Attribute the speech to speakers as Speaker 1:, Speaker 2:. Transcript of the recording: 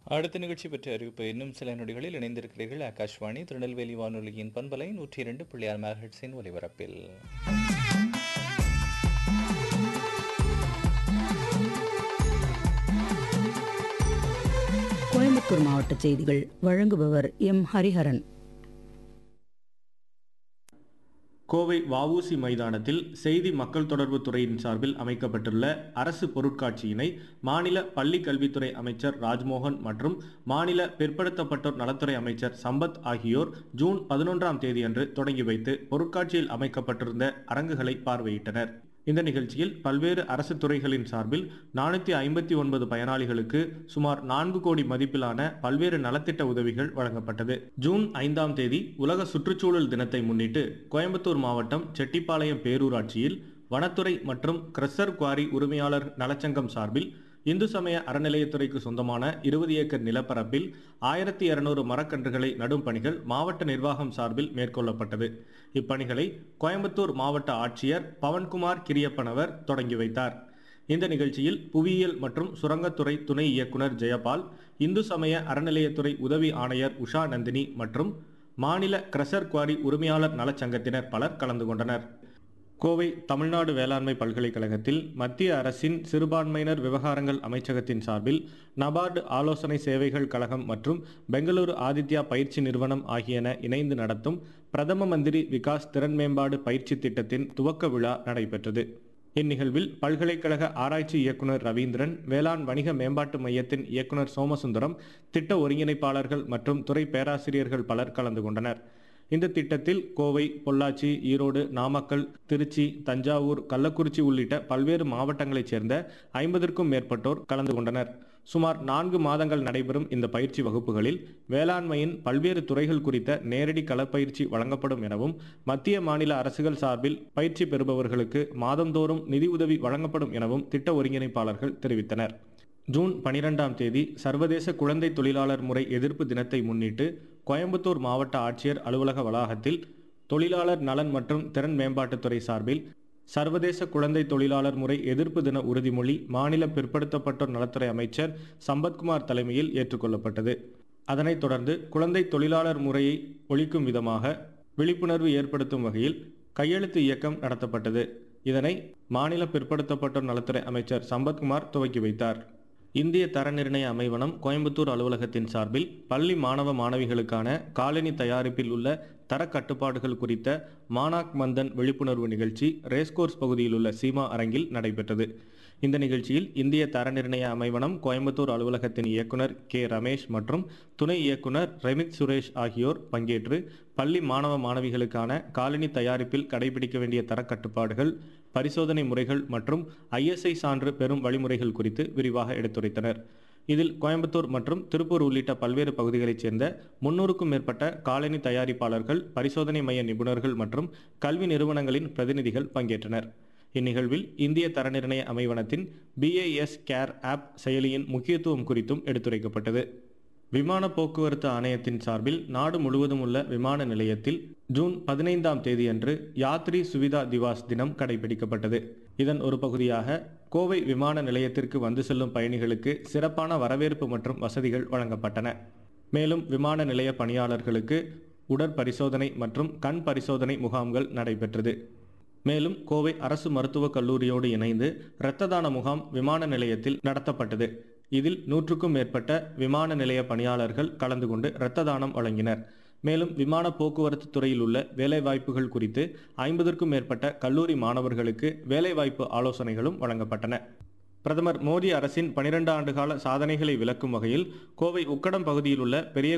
Speaker 1: அடுத்த நிகழ்ச்சி பற்றிய அறிவிப்பு இன்னும் சில நொடிகளில் இணைந்திருக்கிறீர்கள் ஆகாஷ்வாணி திருநெல்வேலி வானொலியின் பண்பலை நூற்றி இரண்டு புள்ளியார் மேகட்ஸின் ஒலிபரப்பில்
Speaker 2: கோயம்புத்தூர் மாவட்ட செய்திகள் வழங்குபவர் எம் ஹரிஹரன்
Speaker 3: கோவை வஉசி மைதானத்தில் செய்தி மக்கள் தொடர்பு துறையின் சார்பில் அமைக்கப்பட்டுள்ள அரசு பொருட்காட்சியினை மாநில பள்ளி கல்வித்துறை அமைச்சர் ராஜ்மோகன் மற்றும் மாநில பிற்படுத்தப்பட்டோர் நலத்துறை அமைச்சர் சம்பத் ஆகியோர் ஜூன் பதினொன்றாம் தேதியன்று தொடங்கி வைத்து பொருட்காட்சியில் அமைக்கப்பட்டிருந்த அரங்குகளை பார்வையிட்டனர் இந்த நிகழ்ச்சியில் பல்வேறு அரசு துறைகளின் சார்பில் நானூற்றி ஐம்பத்தி ஒன்பது பயனாளிகளுக்கு சுமார் நான்கு கோடி மதிப்பிலான பல்வேறு நலத்திட்ட உதவிகள் வழங்கப்பட்டது ஜூன் ஐந்தாம் தேதி உலக சுற்றுச்சூழல் தினத்தை முன்னிட்டு கோயம்புத்தூர் மாவட்டம் செட்டிப்பாளையம் பேரூராட்சியில் வனத்துறை மற்றும் கிரஷர் குவாரி உரிமையாளர் நலச்சங்கம் சார்பில் இந்து சமய அறநிலையத்துறைக்கு சொந்தமான இருபது ஏக்கர் நிலப்பரப்பில் ஆயிரத்தி இருநூறு மரக்கன்றுகளை நடும் பணிகள் மாவட்ட நிர்வாகம் சார்பில் மேற்கொள்ளப்பட்டது இப்பணிகளை கோயம்புத்தூர் மாவட்ட ஆட்சியர் பவன்குமார் கிரியப்பனவர் தொடங்கி வைத்தார் இந்த நிகழ்ச்சியில் புவியியல் மற்றும் சுரங்கத்துறை துணை இயக்குனர் ஜெயபால் இந்து சமய அறநிலையத்துறை உதவி ஆணையர் உஷா நந்தினி மற்றும் மாநில கிரஷர் குவாரி உரிமையாளர் நலச்சங்கத்தினர் பலர் கலந்து கொண்டனர் கோவை தமிழ்நாடு வேளாண்மை பல்கலைக்கழகத்தில் மத்திய அரசின் சிறுபான்மையினர் விவகாரங்கள் அமைச்சகத்தின் சார்பில் நபார்டு ஆலோசனை சேவைகள் கழகம் மற்றும் பெங்களூரு ஆதித்யா பயிற்சி நிறுவனம் ஆகியன இணைந்து நடத்தும் பிரதம மந்திரி விகாஸ் திறன் மேம்பாடு பயிற்சி திட்டத்தின் துவக்க விழா நடைபெற்றது இந்நிகழ்வில் பல்கலைக்கழக ஆராய்ச்சி இயக்குனர் ரவீந்திரன் வேளாண் வணிக மேம்பாட்டு மையத்தின் இயக்குனர் சோமசுந்தரம் திட்ட ஒருங்கிணைப்பாளர்கள் மற்றும் துறை பேராசிரியர்கள் பலர் கலந்து கொண்டனர் இந்த திட்டத்தில் கோவை பொள்ளாச்சி ஈரோடு நாமக்கல் திருச்சி தஞ்சாவூர் கள்ளக்குறிச்சி உள்ளிட்ட பல்வேறு மாவட்டங்களைச் சேர்ந்த ஐம்பதற்கும் மேற்பட்டோர் கலந்து கொண்டனர் சுமார் நான்கு மாதங்கள் நடைபெறும் இந்த பயிற்சி வகுப்புகளில் வேளாண்மையின் பல்வேறு துறைகள் குறித்த நேரடி களப்பயிற்சி வழங்கப்படும் எனவும் மத்திய மாநில அரசுகள் சார்பில் பயிற்சி பெறுபவர்களுக்கு மாதந்தோறும் நிதி உதவி வழங்கப்படும் எனவும் திட்ட ஒருங்கிணைப்பாளர்கள் தெரிவித்தனர் ஜூன் பனிரெண்டாம் தேதி சர்வதேச குழந்தை தொழிலாளர் முறை எதிர்ப்பு தினத்தை முன்னிட்டு கோயம்புத்தூர் மாவட்ட ஆட்சியர் அலுவலக வளாகத்தில் தொழிலாளர் நலன் மற்றும் திறன் மேம்பாட்டுத்துறை சார்பில் சர்வதேச குழந்தை தொழிலாளர் முறை எதிர்ப்பு தின உறுதிமொழி மாநில பிற்படுத்தப்பட்டோர் நலத்துறை அமைச்சர் சம்பத்குமார் தலைமையில் ஏற்றுக்கொள்ளப்பட்டது அதனைத் தொடர்ந்து குழந்தை தொழிலாளர் முறையை ஒழிக்கும் விதமாக விழிப்புணர்வு ஏற்படுத்தும் வகையில் கையெழுத்து இயக்கம் நடத்தப்பட்டது இதனை மாநில பிற்படுத்தப்பட்டோர் நலத்துறை அமைச்சர் சம்பத்குமார் துவக்கி வைத்தார் இந்திய தர நிர்ணய அமைவனம் கோயம்புத்தூர் அலுவலகத்தின் சார்பில் பள்ளி மாணவ மாணவிகளுக்கான காலனி தயாரிப்பில் உள்ள தர கட்டுப்பாடுகள் குறித்த மானாக் மந்தன் விழிப்புணர்வு நிகழ்ச்சி ரேஸ்கோர்ஸ் பகுதியில் உள்ள சீமா அரங்கில் நடைபெற்றது இந்த நிகழ்ச்சியில் இந்திய தர நிர்ணய அமைவனம் கோயம்புத்தூர் அலுவலகத்தின் இயக்குனர் கே ரமேஷ் மற்றும் துணை இயக்குனர் ரெமித் சுரேஷ் ஆகியோர் பங்கேற்று பள்ளி மாணவ மாணவிகளுக்கான காலனி தயாரிப்பில் கடைபிடிக்க வேண்டிய தரக்கட்டுப்பாடுகள் பரிசோதனை முறைகள் மற்றும் ஐஎஸ்ஐ சான்று பெறும் வழிமுறைகள் குறித்து விரிவாக எடுத்துரைத்தனர் இதில் கோயம்புத்தூர் மற்றும் திருப்பூர் உள்ளிட்ட பல்வேறு பகுதிகளைச் சேர்ந்த முன்னூறுக்கும் மேற்பட்ட காலனி தயாரிப்பாளர்கள் பரிசோதனை மைய நிபுணர்கள் மற்றும் கல்வி நிறுவனங்களின் பிரதிநிதிகள் பங்கேற்றனர் இந்நிகழ்வில் இந்திய தர நிர்ணய அமைவனத்தின் பிஏஎஸ் கேர் ஆப் செயலியின் முக்கியத்துவம் குறித்தும் எடுத்துரைக்கப்பட்டது விமான போக்குவரத்து ஆணையத்தின் சார்பில் நாடு முழுவதும் உள்ள விமான நிலையத்தில் ஜூன் பதினைந்தாம் தேதியன்று யாத்ரி சுவிதா திவாஸ் தினம் கடைபிடிக்கப்பட்டது இதன் ஒரு பகுதியாக கோவை விமான நிலையத்திற்கு வந்து செல்லும் பயணிகளுக்கு சிறப்பான வரவேற்பு மற்றும் வசதிகள் வழங்கப்பட்டன மேலும் விமான நிலைய பணியாளர்களுக்கு உடற்பரிசோதனை மற்றும் கண் பரிசோதனை முகாம்கள் நடைபெற்றது மேலும் கோவை அரசு மருத்துவக் கல்லூரியோடு இணைந்து இரத்த தான முகாம் விமான நிலையத்தில் நடத்தப்பட்டது இதில் நூற்றுக்கும் மேற்பட்ட விமான நிலைய பணியாளர்கள் கலந்து கொண்டு இரத்த தானம் வழங்கினர் மேலும் விமான போக்குவரத்து துறையில் உள்ள வேலைவாய்ப்புகள் குறித்து ஐம்பதற்கும் மேற்பட்ட கல்லூரி மாணவர்களுக்கு வேலைவாய்ப்பு ஆலோசனைகளும் வழங்கப்பட்டன பிரதமர் மோடி அரசின் பனிரெண்டு ஆண்டுகால சாதனைகளை விளக்கும் வகையில் கோவை உக்கடம் பகுதியில் உள்ள பெரிய